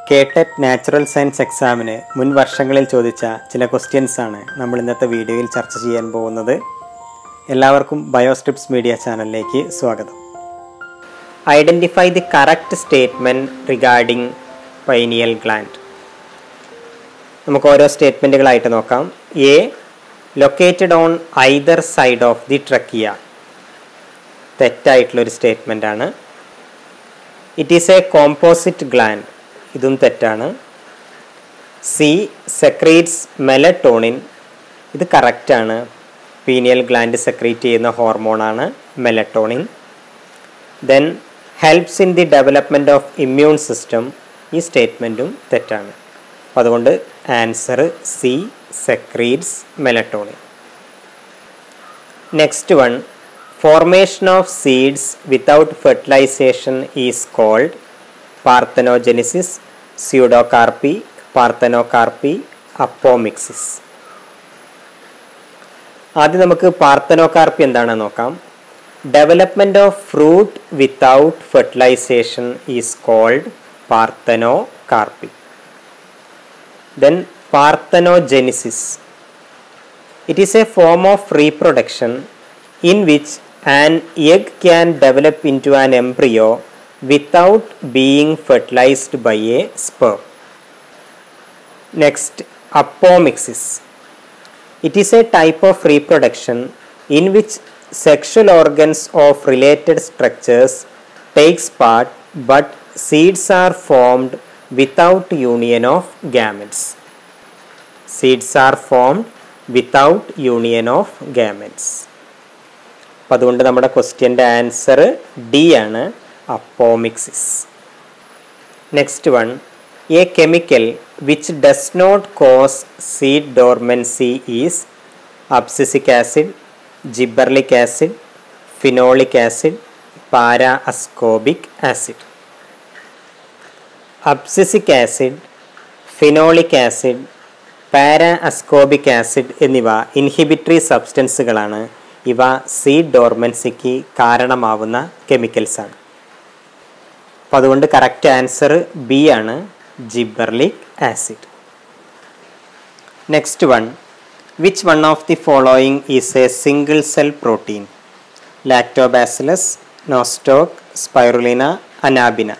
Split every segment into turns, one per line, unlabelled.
KTET natural science എക്സാമിന് മുൻ വർഷങ്ങളിൽ ചോദിച്ച ചില ക്വസ്റ്റ്യൻസ് ആണ് നമ്മൾ ഇന്നത്തെ വീഡിയോയിൽ ചർച്ച ചെയ്യാൻ പോകുന്നത് എല്ലാവർക്കും ബയോസ്ട്രിപ്സ് മീഡിയ ചാനലിലേക്ക് സ്വാഗതം identify the correct statement regarding pineal gland നമുക്ക് ഓരോ സ്റ്റേറ്റ്മെൻറ്റുകളായിട്ട് നോക്കാം A located on either side of the trachea തെറ്റായിട്ടുള്ളൊരു സ്റ്റേറ്റ്മെൻ്റ് ആണ് it is a composite gland ഇതും തെറ്റാണ് സി സെക്രീറ്റ്സ് മെലട്ടോണിൻ ഇത് കറക്റ്റാണ് പീനിയൽ ഗ്ലാൻഡ് സെക്രീറ്റ് ചെയ്യുന്ന ഹോർമോണാണ് melatonin then helps in the development of immune system ഈ സ്റ്റേറ്റ്മെൻറ്റും തെറ്റാണ് അപ്പോൾ അതുകൊണ്ട് answer C secretes melatonin next one formation of seeds without fertilization is called parthenogenesis pseudocarpy parthenocarpy apomixis ആദ്യം നമുക്ക് പാർത്തനോകാർപ്പി എന്താണെന്ന് നോക്കാം development of fruit without fertilization is called parthenocarpy then parthenogenesis it is a form of reproduction in which an egg can develop into an embryo without being fertilized by a sperm. Next, apomixis. It is a type of reproduction in which sexual organs of related structures takes part but seeds are formed without union of gametes. Seeds are formed without union of gametes. അപ്പം അതുകൊണ്ട് നമ്മുടെ ക്വസ്റ്റ്യൻ്റെ answer D ആണ് apomixis next one a chemical which does not cause seed dormancy is abscisic acid gibberellic acid phenolic acid para ascorbic acid abscisic acid phenolic acid para ascorbic acid എന്നിവ inhibitory സബ്സ്റ്റൻസുകളാണ് ഇവ seed ഡോർമൻസിക്ക് കാരണമാവുന്ന കെമിക്കൽസാണ് അപ്പം അതുകൊണ്ട് correct answer B ആണ് gibberellic acid next one which one of the following is a single cell protein lactobacillus nostoc spirulina anabaena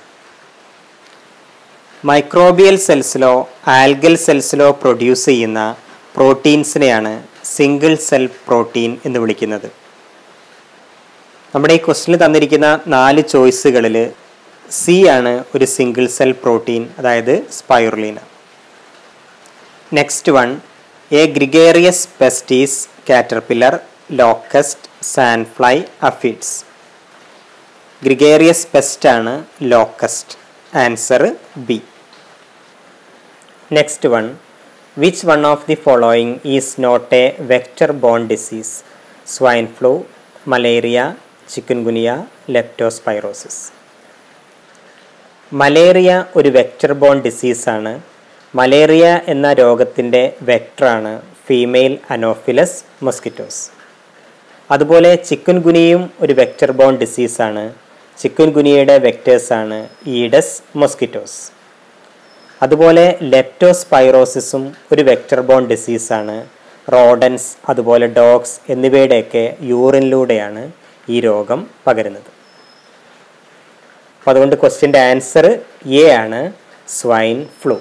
microbial സെൽസിലോ algal സെൽസിലോ പ്രൊഡ്യൂസ് ചെയ്യുന്ന പ്രോട്ടീൻസിനെയാണ് സിംഗിൾ സെൽ പ്രോട്ടീൻ എന്ന് വിളിക്കുന്നത് നമ്മുടെ ഈ ക്വസ്റ്റിനിൽ തന്നിരിക്കുന്ന നാല് ചോയ്സുകളിൽ സി ആണ് ഒരു സിംഗിൾ സെൽ പ്രോട്ടീൻ അതായത് spirulina next one a gregarious pests caterpillar locust sandfly aphids gregarious pest ആണ് locust answer B next one which one of the following is not a vector borne disease swine flu malaria chikungunya leptospirosis malaria ഒരു vector borne ഡിസീസാണ് malaria എന്ന രോഗത്തിൻ്റെ വെക്ടറാണ് female anopheles mosquitoes അതുപോലെ ചിക്കൻ ഗുനിയും ഒരു വെക്റ്റർ ബോൺ ഡിസീസാണ് ചിക്കൻ ഗുനിയയുടെ വെക്റ്റേഴ്സാണ് ഈഡസ് മൊസ്കിറ്റോസ് അതുപോലെ ലെപ്റ്റോസ്പൈറോസിസും ഒരു വെക്റ്റർ ബോൺ ഡിസീസാണ് റോഡൻസ് അതുപോലെ ഡോഗ്സ് എന്നിവയുടെയൊക്കെ യൂറിനിലൂടെയാണ് ഈ രോഗം പകരുന്നത് അപ്പോൾ അതുകൊണ്ട് ക്വസ്റ്റ്യൻ്റെ ആൻസർ എ ആണ് swine flu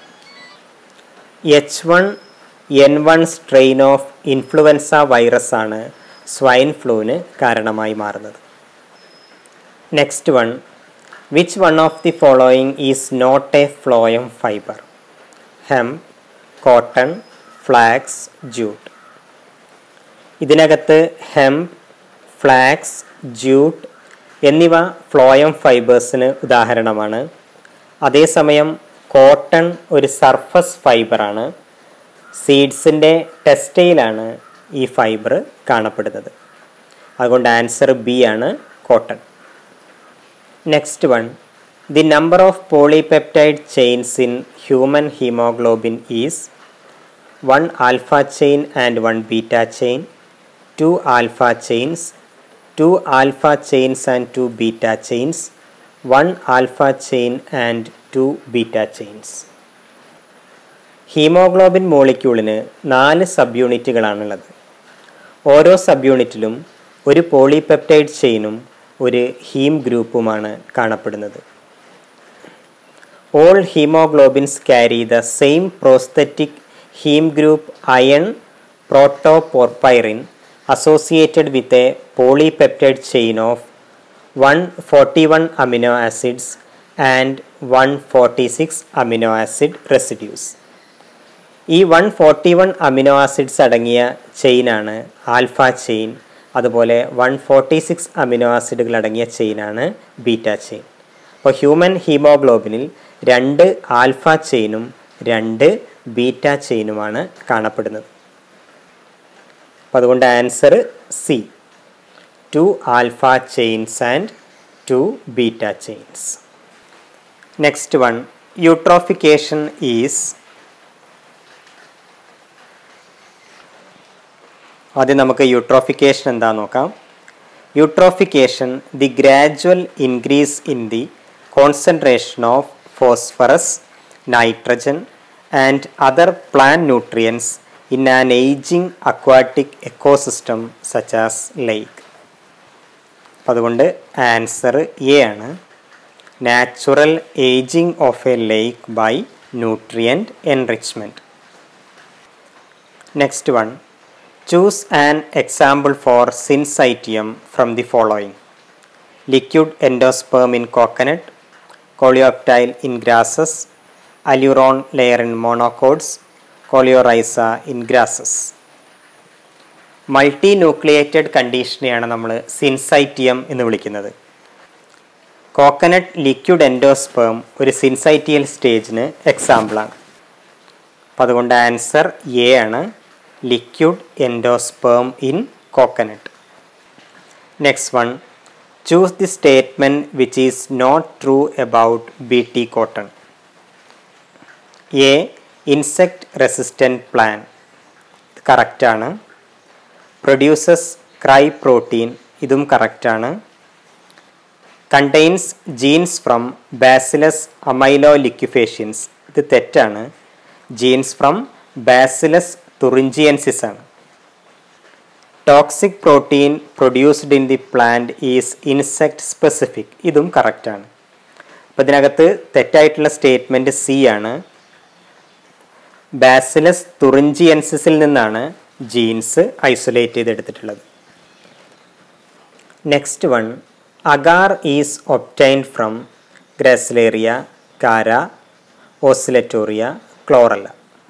H one N one strain of influenza virus ആണ് സ്വൈൻ ഫ്ലൂവിന് കാരണമായി മാറുന്നത് next one which one of the following is not a phloem fibre hemp cotton flax jute ഇതിനകത്ത് ഹെം ഫ്ലാക്സ് ജൂട്ട് എന്നിവ phloem ഫൈബേഴ്സിന് ഉദാഹരണമാണ് അതേസമയം cotton ഒരു സർഫസ് ഫൈബറാണ് സീഡ്സിൻ്റെ ടെസ്റ്റയിലാണ് ഈ ഫൈബർ കാണപ്പെടുന്നത് അതുകൊണ്ട് ആൻസർ ബി ആണ് cotton next one the number of polypeptide chains in human haemoglobin is one alpha chain and one beta chain two alpha chains two alpha chains and two beta chains one alpha chain and two beta chains haemoglobin മോളിക്യൂളിന് നാല് സബ് യൂണിറ്റുകളാണുള്ളത് ഓരോ sub യൂണിറ്റിലും ഒരു polypeptide ചെയിനും ഒരു haem ഗ്രൂപ്പുമാണ് കാണപ്പെടുന്നത് all haemoglobins carry the same prosthetic haem group iron protoporphyrin associated with a polypeptide chain of one forty one amino acids and one forty six amino acid residues ഈ one forty one amino acids അടങ്ങിയ ചെയിനാണ് alpha chain അതുപോലെ one forty six amino ആസിഡുകൾ അടങ്ങിയ ചെയിനാണ് beta chain അപ്പോൾ human ഹീമോഗ്ലോബിനിൽ രണ്ട് ആൽഫ ചെയിനും രണ്ട് ബീറ്റ ചെയിനുമാണ് കാണപ്പെടുന്നത് അപ്പം അതുകൊണ്ട് answer C two alpha chains and two beta chains next one eutrophication is ആദ്യം നമുക്ക് യൂട്രോഫിക്കേഷൻ എന്താ നോക്കാം eutrophication the gradual increase in the concentration of phosphorus nitrogen and other plant nutrients in an ageing aquatic ecosystem such as lake അപ്പം അതുകൊണ്ട് answer A ആണ് natural ageing of a lake by nutrient enrichment next one Choose an example for syncytium from the following liquid endosperm in coconut, coleoptile in grasses, alluron layer in monocots, coleorhiza in grasses. Multinucleated കണ്ടീഷനെയാണ് നമ്മൾ syncytium എന്ന് വിളിക്കുന്നത് coconut liquid endosperm ഒരു സിൻസൈറ്റിയൽ സ്റ്റേജിന് എക്സാമ്പിളാണ് അപ്പം അതുകൊണ്ട് answer A ആണ് liquid endosperm in coconut. Next one, choose the statement which is not true about BT cotton. A. Insect resistant plant. Correct ആണ് പ്രൊഡ്യൂസസ് ക്രൈ പ്രോട്ടീൻ ഇതും കറക്റ്റാണ് contains genes from bacillus amyloliquefaciens ഇത് തെറ്റാണ് genes from bacillus thuringiensis ആണ് toxic protein produced in the plant is insect specific ഇതും കറക്റ്റാണ് അപ്പോൾ ഇതിനകത്ത് തെറ്റായിട്ടുള്ള സ്റ്റേറ്റ്മെൻറ്റ് സി ആണ് ബാസിലസ് തുറിഞ്ചിയൻസിസിൽ നിന്നാണ് ജീൻസ് ഐസൊലേറ്റ് ചെയ്തെടുത്തിട്ടുള്ളത് next one agar is obtained from gracilaria chara oscillatoria chlorella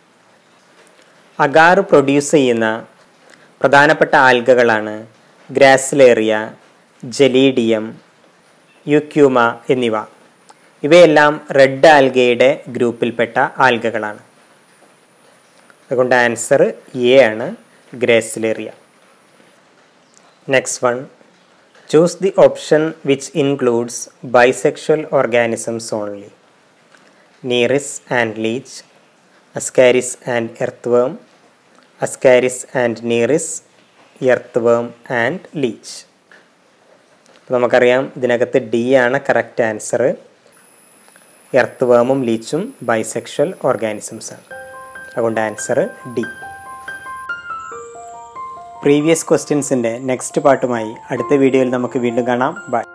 agar produce ചെയ്യുന്ന പ്രധാനപ്പെട്ട ആൽഗകളാണ് ഗ്രാസിലേറിയ ജലീഡിയം യുക്യൂമ എന്നിവ ഇവയെല്ലാം റെഡ് ആൽഗയുടെ ഗ്രൂപ്പിൽപ്പെട്ട ആൽഗകളാണ് അതുകൊണ്ട് ആൻസർ എ ആണ് gracilaria next one choose the option which includes bisexual organisms only nereis and leech ascaris and earthworm ascaris and nereis earthworm and leech അപ്പോൾ നമുക്കറിയാം ഇതിനകത്ത് D ആണ് കറക്റ്റ് ആൻസർ എർത്ത്വേമും ലീച്ചും ബൈസെക്ഷൽ ഓർഗാനിസംസ് ആണ് അതുകൊണ്ട് ആൻസർ ഡി പ്രീവിയസ് ക്വസ്റ്റ്യൻസിൻ്റെ next പാർട്ടുമായി അടുത്ത വീഡിയോയിൽ നമുക്ക് വീണ്ടും കാണാം ബൈ